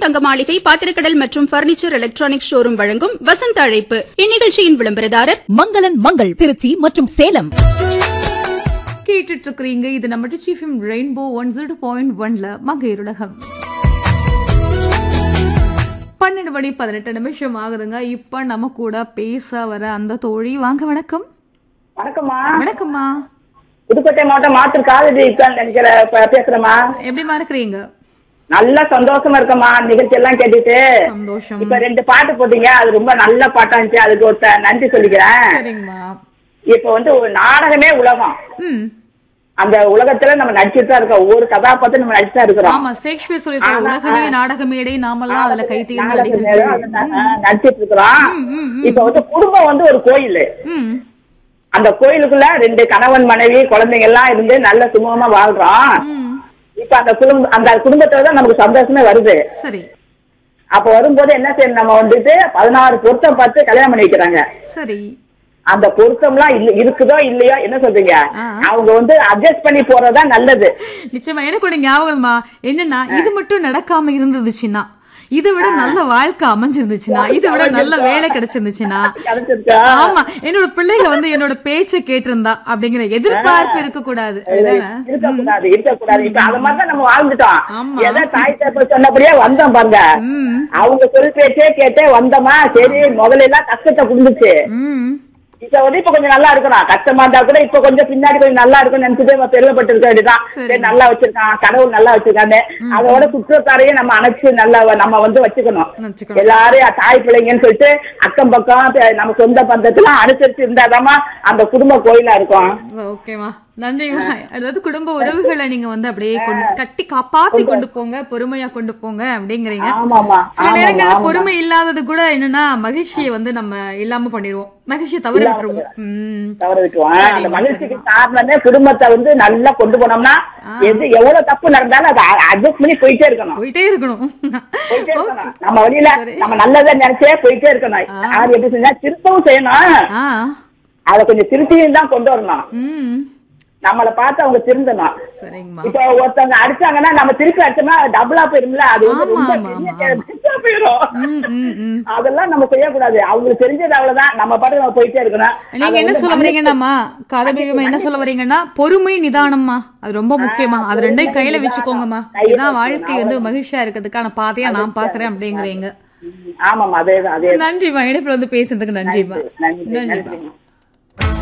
தங்க மாளிகை பாத்திரக்கடல் மற்றும் பர்னிச்சர் எலக்ட்ரானிக் ஷோரூம் வழங்கும் வசந்த அழைப்பு இந்நிகழ்ச்சியின் விளம்பரதாரர் மங்களன் மங்கள் திருச்சி மற்றும் சேலம் கேட்டுட்டு இருக்கிறீங்க இது நம்ம சீஃபிம் ரெயின்போ ஒன் ஜீரோ பாயிண்ட் ஒன்ல மகையுலகம் பன்னெண்டு மணி பதினெட்டு நிமிஷம் ஆகுதுங்க இப்ப நம்ம கூட பேச வர அந்த தோழி வாங்க வணக்கம் வணக்கம்மா வணக்கம்மா புதுக்கோட்டை மாவட்டம் மாத்தூர் காலேஜ் இருக்கான்னு நினைக்கிற ப- பேசுறேம்மா எப்படிமா இருக்கிறீங்க நல்ல சந்தோஷமா இருக்கம்மா நிகழ்ச்சி எல்லாம் கேட்டுட்டு சந்தோஷம் இப்ப ரெண்டு பாட்டு போட்டீங்க அது ரொம்ப நல்ல பாட்டா இருந்துச்சு அதுக்கு ஒரு த- நன்றி சொல்லிக்கிறேன் சரிங்கம்மா இப்ப வந்து ஒரு நாடகமே உலகம் ம் அந்த உலகத்துல நம்ம நடிச்சுட்டு தான் இருக்கோம் ஒவ்வொரு கதாபாத்திரம் நம்ம நடிச்சுட்டு தான் இருக்கிறோம் ஆமா ஷேக்ஸ்பியர் சொல்லிருக்காரு ஆனா, உலகமே நாடக மேடை நாமெல்லாம் அதுல கை தேர்ந்த நாடக நடிகர்கள் மேடம் அது ந- ஆ, நடிச்சிட்டு இருக்கிறோம் இப்ப வந்து குடும்பம் வந்து ஒரு கோயில் ம் அந்த கோயிலுக்குள்ள ரெண்டு கணவன் மனைவி குழந்தைங்க எல்லாம் இருந்து நல்ல சுமூகமா வாழ்றோம் ம் இப்ப அந்த குடும்பம் அந்த குடும்பத்துல தான் நமக்கு சந்தோஷமே வருது சரி அப்ப வரும்போது என்ன செய்யணும் நம்ம வந்துட்டு பதினாறு பொருத்தம் பார்த்து கல்யாணம் பண்ணி வைக்கிறாங்க சரி அந்த பொருத்தம்லாம் இல்ல இருக்குதோ இல்லையோ என்ன சொல்றீங்க ஆ. அவங்க வந்து அட்ஜஸ்ட் பண்ணி போறதா நல்லது நிச்சயமா எனக்கு ஒரு ஞாபகம்மா என்னன்னா இது மட்டும் நடக்காம இருந்துச்சுன்னா இதை விட நல்ல வாழ்க்கை அமைஞ்சிருந்துச்சுன்னா இதை விட நல்ல வேலை கிடைச்சிருந்துச்சுன்னா கிடைச்சிருக்கா? ஆமா என்னோட பிள்ளைங்க வந்து என்னோட பேச்ச கேட்டிருந்தா அப்படிங்கிற எதிர்பார்ப்பு இருக்க கூடாது இருக்கக்கூடாது இருக்கக்கூடாது இப்ப அது மாதிரி தான் நம்ம வாழ்ந்துட்டோம் ஆமா. ஏதோ தாய் தப்பு சொன்னபடியே வந்தோம் பாருங்க ம் அவங்க சொல் பேச்சே கேட்டே வந்தோமா சரி முதல்ல எல்லாம் கஷ்டத்தை புரிஞ்சுச்சு ம் இப்ப வந்து இப்ப கொஞ்சம் நல்லா இருக்கணும் கஷ்டமா இருந்தா கூட இப்ப கொஞ்சம் பின்னாடி கொஞ்சம் நல்லா இருக்கும்னு நினைச்சிட்டு நம்ம பெருமைப்பட்டு இருக்க வேண்டியதான் சரி. சரி நல்லா வச்சிருக்கான் கடவுள் நல்லா வச்சிருக்காங்க அதோட சுற்றத்தாரையும் நம்ம அணைச்சு நல்லா நம்ம வந்து வச்சுக்கணும் வச்சுக்கணும். எல்லாரையும் தாய் பிள்ளைங்கன்னு சொல்லிட்டு அக்கம் பக்கம் தெ- நம்ம சொந்த பந்தத்தெல்லாம் அனுசரிச்சு இருந்தாதாம்மா அந்த குடும்ப கோயிலா இருக்கும் ஓகேமா நன்றிமா அதாவது குடும்ப உறவுகளை நீங்க வந்து அப்படியே கொண்டு கட்டி காப்பாத்தி கொண்டு போங்க பொறுமையா கொண்டு போங்க அப்படிங்கிறீங்க ஆமாமா சில ஆமாமா, நேரங்கள்ல ஆமாமா. பொறுமை இல்லாதது கூட என்னன்னா மகிழ்ச்சியை வந்து நம்ம இல்லாம பண்ணிடுவோம் மகிழ்ச்சியை தவற விட்டுருவோம் உம் தவற விட்டுருவோம் அந்த சரிம்மா, மகிழ்ச்சிக்கு காரணமே குடும்பத்தை வந்து நல்லா கொண்டு போனோம்னா எது எவ்வளவு தப்பு நடந்தாலும் அதை அட்ஜஸ்ட் பண்ணி போயிட்டே இருக்கணும் போயிட்டே இருக்கணும் போயிட்டே இருக்கணும் நம்ம வழியில நம்ம நல்லதை நினைச்சே போயிட்டே இருக்கணும் யார் எப்படி செஞ்சா திருத்தவும் செய்யணும் ஆ அத கொஞ்சம் திருத்தியும் தான் கொண்டு வரணும் ம் நம்மள பார்த்து அவங்க திருந்தணும் சரிங்கம்மா இப்ப ஒருத்தவங்க அடிச்சாங்கன்னா நம்ம திருப்பி அடிச்சோம்னா டபுளா போயிரும்ல அது வந்து ஆமா, ரொம்ப ஆமா, பெரிய ஆமா. பெருசா போயிரும் ம் ம் ம் அதெல்லாம் நம்ம செய்யக்கூடாது அவங்களுக்கு தெரிஞ்சது அவ்வளவுதான் நம்ம பாட்டு நம்ம போயிட்டே இருக்கணும் நீங்க அதை என்ன வந்து சொல்ல வரீங்கன்னாமா கதபிகமா என்ன சொல்ல வரீங்கன்னா பொறுமை நிதானம்மா அது ரொம்ப முக்கியமா அது ரெண்டையும் கையில வச்சுக்கோங்கம்மா இதான் வாழ்க்கை வந்து மகிழ்ச்சியா இருக்கிறதுக்கான பாதையா நான் பாக்குறேன் அப்படிங்கிறீங்க ஆமாமா அதேதான் அதே நன்றிமா இணைப்புல வந்து பேசுறதுக்கு நன்றிமா நன்றி நன்றிமா நன்றி